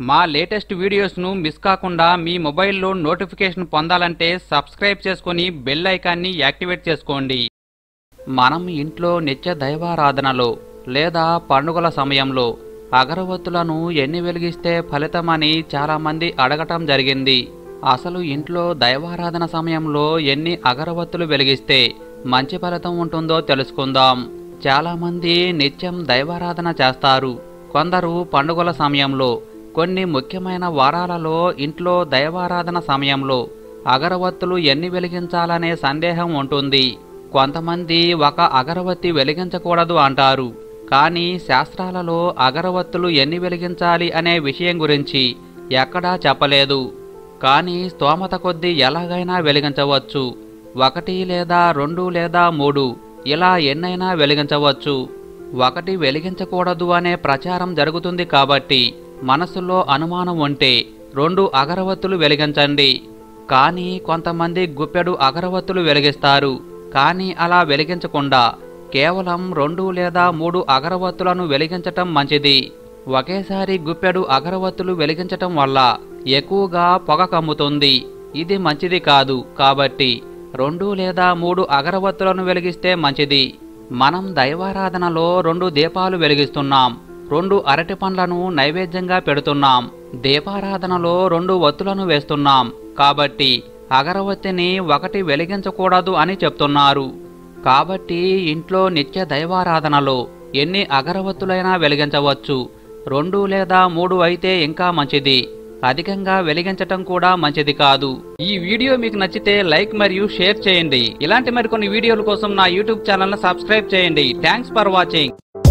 మా latest వీడియోస్ను miss కాకుండా మీ మొబైల్లో నోటిఫికేషన్ పొందాలంటే సబ్స్క్రైబ్ చేసుకొని బెల్ ఐకాన్ని యాక్టివేట్ చేసుకోండి మనం ఇంట్లో నిత్య దైవారాధనలో లేదా పండుగల సమయంలో అగరవత్తులను ఎన్ని వెలిగిస్తే ఫలితమని చాలామంది అడగటం జరిగింది అసలు ఇంట్లో దైవారాధన సమయంలో ఎన్ని అగరవత్తులు వెలిగిస్తే మంచి ఫలితం ఉంటుందో తెలుసుకుందాం చాలామంది నిత్యం దైవారాధన చేస్తారు కొందరు పండుగల సమయంలో కొన్ని ముఖ్యమైన వారాలలో ఇంట్లో దైవారాధన సమయంలో అగరవత్తులు ఎన్ని వెలిగించాలనే సందేహం ఉంటుంది కొంతమంది ఒక అగరవత్తి వెలిగించకూడదు అంటారు కానీ శాస్త్రాలలో అగరవత్తులు ఎన్ని వెలిగించాలి అనే విషయం గురించి ఎక్కడా చెప్పలేదు కానీ స్తోమత కొద్దీ ఎలాగైనా వెలిగించవచ్చు ఒకటి లేదా రెండు లేదా మూడు ఇలా ఎన్నైనా వెలిగించవచ్చు ఒకటి వెలిగించకూడదు అనే ప్రచారం జరుగుతుంది కాబట్టి మనసులో అనుమానం ఉంటే రెండు అగరవత్తులు వెలిగించండి కానీ కొంతమంది గుప్పెడు అగరవత్తులు వెలిగిస్తారు కానీ అలా వెలిగించకుండా కేవలం రెండు లేదా మూడు అగరవత్తులను వెలిగించటం మంచిది ఒకేసారి గుప్పెడు అగరవత్తులు వెలిగించటం వల్ల ఎక్కువగా పొగ కమ్ముతుంది ఇది మంచిది కాదు కాబట్టి రెండు లేదా మూడు అగరవత్తులను వెలిగిస్తే మంచిది మనం దైవారాధనలో రెండు దీపాలు వెలిగిస్తున్నాం రెండు అరటి పండ్లను నైవేద్యంగా పెడుతున్నాం దీపారాధనలో రెండు ఒత్తులను వేస్తున్నాం కాబట్టి అగరవత్తిని ఒకటి వెలిగించకూడదు అని చెప్తున్నారు కాబట్టి ఇంట్లో నిత్య దైవారాధనలో ఎన్ని అగరవత్తులైనా వెలిగించవచ్చు రెండు లేదా మూడు అయితే ఇంకా మంచిది అధికంగా వెలిగించటం కూడా మంచిది కాదు ఈ వీడియో మీకు నచ్చితే లైక్ మరియు షేర్ చేయండి ఇలాంటి మరికొన్ని వీడియోల కోసం నా యూట్యూబ్ ఛానల్ సబ్స్క్రైబ్ చేయండి థ్యాంక్స్ ఫర్ వాచింగ్